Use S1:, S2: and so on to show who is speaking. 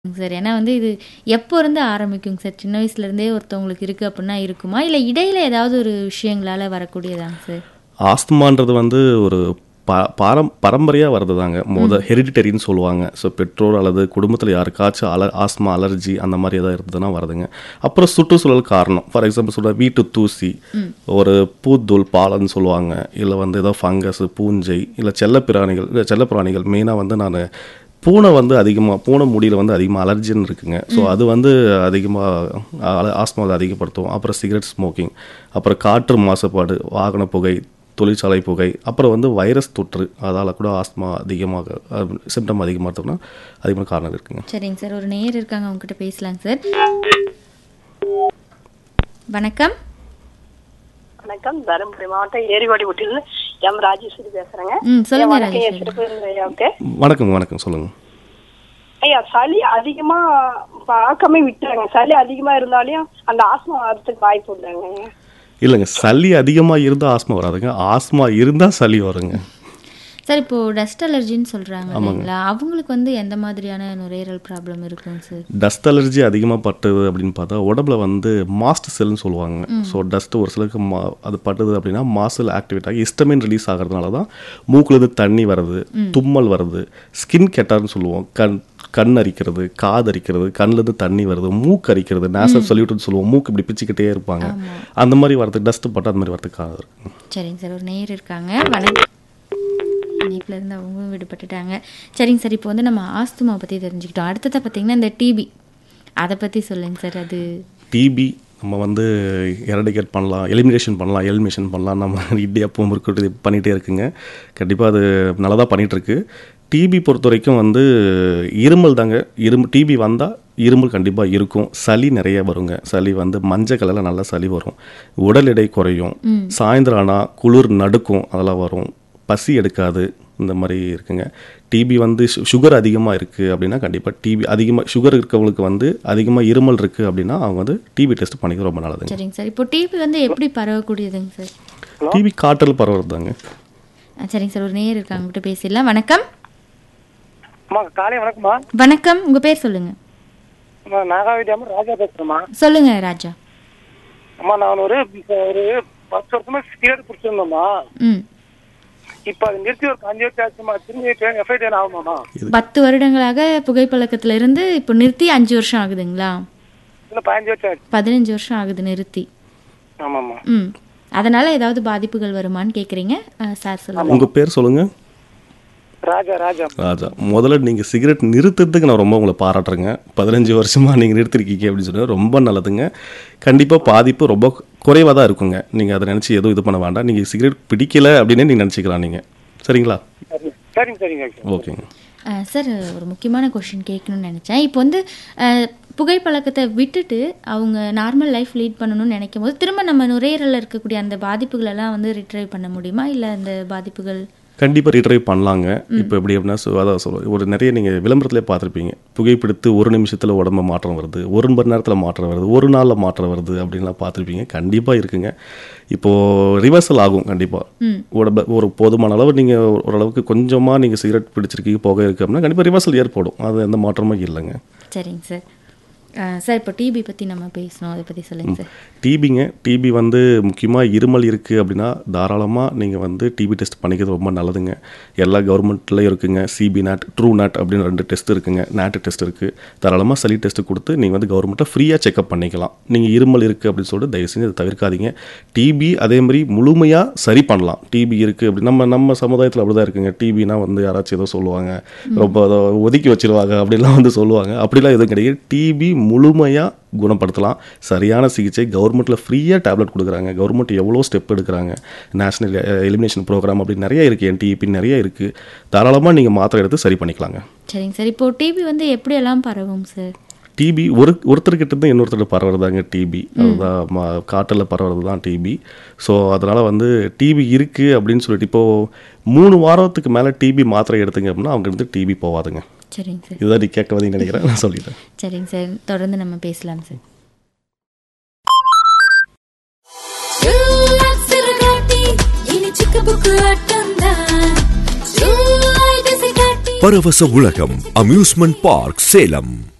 S1: Sir. ஏன்னா வந்து இது எப்போ இருந்து ஆரம்பிக்குங்க சார்? சின்ன வயசுலேருந்தே ஒருத்தவங்களுக்கு இருக்கு அப்புட்ன்னா இருக்குமா? இல்ல இடையில ஏதாவது ஒரு விஷயங்களால வரக்கூடியதாங்க சார்?
S2: ஆஸ்துமான்றது வந்து ஒரு ப பாரம் பரம்பரையா வர்றதுதாங்க. மொத ஹெரிடிட்டரின்னு சொல்லுவாங்க. ஸோ பெற்றோர் அல்லது குடும்பத்தில யாருக்காச்சும் அல ஆஸ்துமா, அலர்ஜி அந்த மாரி ஏதாவது இருந்ததுன்னா வருதுங்க. அப்புறம் சுற்றுச்சூழல் காரணம். ஃபார் எக்ஸாம்பிள் சொல்ற வீட்டு தூசி, ஒரு பூத்தூள், பாலன்னு சொல்லுவாங்க. இல்ல வந்து ஏதோ ஃபங்கஸ், பூஞ்சை, இல்ல செல்லப்பிராணிகள் இல்ல செல்லப்பிராணிகள் மெயினா வந்து நானு பூனை வந்து அதிகமா பூனை முடியில வந்து அதிகமா அலர்ஜின்னு இருக்குங்க. ஸோ அது வந்து அதிகமா அல ஆஸ்துமாவ அதிகப்படுத்தும். அப்புறம் சிகரெட் ஸ்மோக்கிங், அப்புறம் காற்று மாசுபாடு, வாகன புகை, தொழிற்சாலை புகை, அப்புறம் வந்து வைரஸ் தொற்று அதால கூட ஆஸ்துமா அதிகமாக அ சிம்டம் அதிகமாகிறதுக்குன்னா அதிகமான காரணம் இருக்குங்க.
S1: சரிங்க சார். ஒரு நேயர் இருக்காங்க அவங்ககிட்ட பேசலாங்க சார். வணக்கம்.
S3: வணக்கம் தருமபுரி மாவட்டம் ஏரிவாடி ஒட்டிலிருந்து எம் ராஜேஸ்வரி பேசுறேங்க
S1: ம் சொல்லுங்க
S3: வணக்கம் என்
S1: ராஜேஸ்வரி.
S3: சிறப்பு ஐயாவுக்கு
S2: வணக்கம், வணக்கம். சொல்லுங்க.
S3: ஐயா சளி அதிகமா பார்க்காம விட்டுறாங்க சளி அதிகமா இருந்தாலும் அந்த ஆஸ்மா வரதுக்கு வாய்ப்பு உண்டாங்க ஐயா
S2: இல்லங்க. சளி அதிகமா இருந்தா ஆஸ்துமா வராதுங்க. ஆஸ்துமா இருந்தா சளி வருங்க.
S1: சார் இப்போ டஸ்ட் அலர்ஜின்னு சொல்றாங்க இல்லைங்களா? அவங்களுக்கு வந்து எந்த மாதிரியான நுரையீரல் ப்ராப்ளம் இருக்குங்க சார்?
S2: டஸ்ட் அலர்ஜி அதிகமா பட்டது அப்படின்னு பார்த்தா உடம்புல வந்து மாஸ்ட் செல்னு சொல்லுவாங்க. ஸோ டஸ்ட் ஒரு சிலருக்கு மா அது பட்டது அப்படின்னா மாசல் ஆக்டிவேட் ஆகி ஹிஸ்டமின் ரிலீஸ் ஆகிறதுனால தான் மூக்குலேருந்து தண்ணி வருது, தும்மல் வருது, ஸ்கின் கெட்டார்னு சொல்லுவோம். கண் கண் அரிக்கிறது, காது அரிக்கிறது, கண்ணுலேருந்து தண்ணி வருது, மூக்கு அரிக்கிறது, நேசல் சொல்யூட்னு சொல்லுவோம். மூக்கு இப்படி பிச்சுக்கிட்டே இருப்பாங்க. அந்த மாதிரி வரதுக்கு டஸ்ட் பட்டா அந்த மாதிரி வரதுக்கு காரணம் இருக்குங்க.
S1: சரிங்க சார். ஒரு நேயர் இருக்காங்க. வணக்கம். இணைப்புல இருந்து அவங்களும் விடுபட்டுட்டாங்க. சரிங்க சார். இப்போ வந்து நம்ம ஆஸ்துமா பத்தி தெரிஞ்சுக்கிட்டோம். அடுத்ததா பார்த்தீங்கன்னா இந்த டிபி. அத பத்தி சொல்லுங்க சார். அது
S2: டிபி நம்ம வந்து எரடிகேட் பண்ணலாம், எலிமினேஷன் பண்ணலாம், எலிமினேஷன் பண்ணலாம். நம்ம இந்தியாவும் முறுக்கிட்டு பண்ணிகிட்டே இருக்குங்க. கண்டிப்பா அது நல்லா தான் பண்ணிகிட்ருக்கு. டிபி பொறுத்தவரைக்கும் வந்து இருமல் தாங்க. இரும் டிபி வந்தா இருமல் கண்டிப்பா இருக்கும். சளி நிறைய வருங்க. சளி வந்து மஞ்சள் கலர்ல நல்லா சளி வரும். உடல் எடை குறையும். சாயந்தரம் ஆனா குளிர் நடுக்கும் அதெல்லாம் வரும். பசி எடுக்காது. இந்த மாரி இருக்குங்க. டிபி வந்து சு சுகர் அதிகமா இருக்கு அப்படின்னா கண்டிப்பா டிபி அதிகமா சுகர் இருக்கவங்களுக்கு வந்து அதிகமா இருமல் இருக்கு அப்படின்னா அவங்க வந்து டிபி டெஸ்ட் பண்ணிக்கிறது ரொம்ப நல்லதுங்க.
S1: சரிங்க சார். இப்போ டிபி வந்து எப்படி பரவக்கூடியதுங்க சார்?
S2: டிபி காற்றில் பரவுறது தாங்க.
S1: ஆ, சரிங்க சார். ஒரு நேயர் இருக்காங்க. அவங்ககிட்ட பேசிடலாம். வணக்கம்.
S4: அம்மா காலை வணக்கம்மா
S1: வணக்கம். உங்க பேர் சொல்லுங்க.
S4: அம்மா நாகாவதியாம ராஜா பேசுறேம்மா
S1: சொல்லுங்க ராஜா.
S4: அம்மா நான் ஒரு இப்ப ஒரு பத்து வருஷமா சிகரெட் பிடிச்சிருந்தோம்மா
S1: ம்.
S4: இப்ப அது நிறுத்தி ஒரு அஞ்சு வருஷம் ஆச்சுமா திரும்பி எஃப்ஐடி ஆகுமாம்மா
S1: பத்து வருடங்களாக புகைப்பழக்கத்துல இருந்து இப்போ நிறுத்தி அஞ்சு வருஷம் ஆகுதுங்களா?
S4: இல்ல பதினஞ்சு வருஷம் ஆச்சு
S1: பதினஞ்சு வருஷம் ஆகுது நிறுத்தி.
S4: ஆமாம்மா
S1: ம். அதனால ஏதாவது பாதிப்புகள் வருமான்னு கேக்குறீங்க. ஆ, சார் சொல்லுங்க.
S2: உங்க பேர் சொல்லுங்க.
S4: ராஜா ராஜா
S2: ராஜா. முதல்ல நீங்க சிகரெட் நிறுத்துறதுக்கு நான் ரொம்ப உங்கள பாராட்டுறேங்க. 15 வருஷமா நீங்க நிறுத்திருக்கீங்க அப்படின்னு சொன்னது ரொம்ப நல்லதுங்க. கண்டிப்பா பாதிப்பு ரொம்ப குறைவா தான் இருக்குங்க. நீங்க அத நினைச்சு எதுவும் இது பண்ண வேண்டாம். நீங்க சிகரெட் பிடிக்கல அப்படின்னே நீங்க நினைச்சுக்கலாம் நீங்க. சரிங்களா?
S4: சரி சரிங்க சரிங்க
S2: ஓகேங்க.
S1: ஆ, சார் ஒரு முக்கியமான கொஷின் கேட்கணும்னு நினச்சேன் இப்போ வந்து ஆ, புகைப்பழக்கத்தை விட்டுட்டு அவங்க நார்மல் லைஃப் லீட் பண்ணணும்னு நினைக்கும் போது திரும்ப நம்ம நுரையீரலில் இருக்கக்கூடிய அந்த பாதிப்புகளெல்லாம் வந்து ரிட்ரைவ் பண்ண முடியுமா இல்லை அந்த பாதிப்புகள்
S2: கண்டிப்பா ரீட்ரைவ் பண்ணலாங்க. இப்போ எப்படி அப்படின்னா சொ அதான் சொல்ல ஒரு நிறைய நீங்க விளம்பரத்திலே பார்த்துருப்பீங்க. புகைப்பிடித்து ஒரு நிமிஷத்துல உடம்பு மாற்றம் வருது. ஒரு மணி நேரத்துல மாற்றம் வருது. ஒரு நாள்ல மாற்றம் வருது அப்படின்லாம் பார்த்துருப்பீங்க. கண்டிப்பா இருக்குங்க. இப்போ ரிவர்சல் ஆகும் கண்டிப்பா. உடம்புல ஒரு போதுமான அளவு நீங்க ஓரளவுக்கு கொஞ்சமா நீங்க சிகரெட் பிடிச்சிருக்கீங்க, புகை இருக்கு அப்படின்னா கண்டிப்பா ரிவர்சல் ஏற்படும். அது எந்த மாற்றமும் இல்லைங்க.
S1: சரிங்க சார் ஆ, சார் இப்போ டிபி பற்றி நம்ம பேசணும் அதை பற்றி சொல்லுங்கள் சார்
S2: டிபிங்க டிபி வந்து முக்கியமாக இருமல் இருக்குது அப்படின்னா தாராளமாக நீங்கள் வந்து டிபி டெஸ்ட் பண்ணிக்கிறது ரொம்ப நல்லதுங்க எல்லா கவர்மெண்ட்லேயும் இருக்குங்க சிபி நாட் ட்ரூ நாட் அப்படின்னு ரெண்டு டெஸ்ட் இருக்குங்க நாட் டெஸ்ட் இருக்குது தாராளமாக சளி டெஸ்ட் கொடுத்து நீங்கள் வந்து கவர்மெண்ட்டை ஃப்ரீயாக செக்அப் பண்ணிக்கலாம் நீங்கள் இருமல் இருக்குது அப்படின்னு சொல்லிட்டு தயவு செஞ்சு அதை தவிர்க்காதீங்க டிபி அதே மாதிரி முழுமையாக சரி பண்ணலாம் டிபி இருக்குது அப்படி நம்ம நம்ம சமுதாயத்தில் அப்படி தான் இருக்குங்க டிபினா வந்து யாராச்சும் ஏதோ சொல்லுவாங்க ரொம்ப அதை ஒதுக்கி வச்சிருவாங்க அப்படிலாம் வந்து சொல்லுவாங்க அப்படிலாம் எதுவும் கிடையாது டிபி முழுமையாக குணப்படுத்தலாம் சரியான சிகிச்சை கவர்மெண்ட்டில் ஃப்ரீயாக டேப்லெட் கொடுக்குறாங்க கவர்மெண்ட் எவ்வளோ ஸ்டெப் எடுக்கிறாங்க நேஷனல் எலிமினேஷன் ப்ரோக்ராம் அப்படி நிறைய இருக்குது என்டிஇபி நிறைய இருக்குது தாராளமாக நீங்கள் மாத்திரை எடுத்து சரி பண்ணிக்கலாங்க
S1: சரிங்க சார் இப்போ டிபி வந்து எப்படியெல்லாம் பரவும் சார்
S2: டிபி ஒரு ஒருத்தர்கிட்ட இருந்து இன்னொருத்தர் பரவுறதாங்க டிபி அதுதான் ம காற்றில் பரவுறது தான் டிபி ஸோ அதனால் வந்து டிபி இருக்குது அப்படின்னு சொல்லிட்டு இப்போது மூணு வாரத்துக்கு மேலே டிபி மாத்திரை எடுத்துங்க அப்படின்னா அவங்க இருந்து டிபி போகாதுங்க
S1: சரிங்க சார்
S2: இதுதான் நீ கேட்க வந்தீங்கன்னு நினைக்கிறேன் நான் சொல்லிட்டேன்
S1: சரிங்க சார் தொடர்ந்து நம்ம பேசலாம் சார்
S5: பரவச உலகம் அம்யூஸ்மெண்ட் பார்க் சேலம்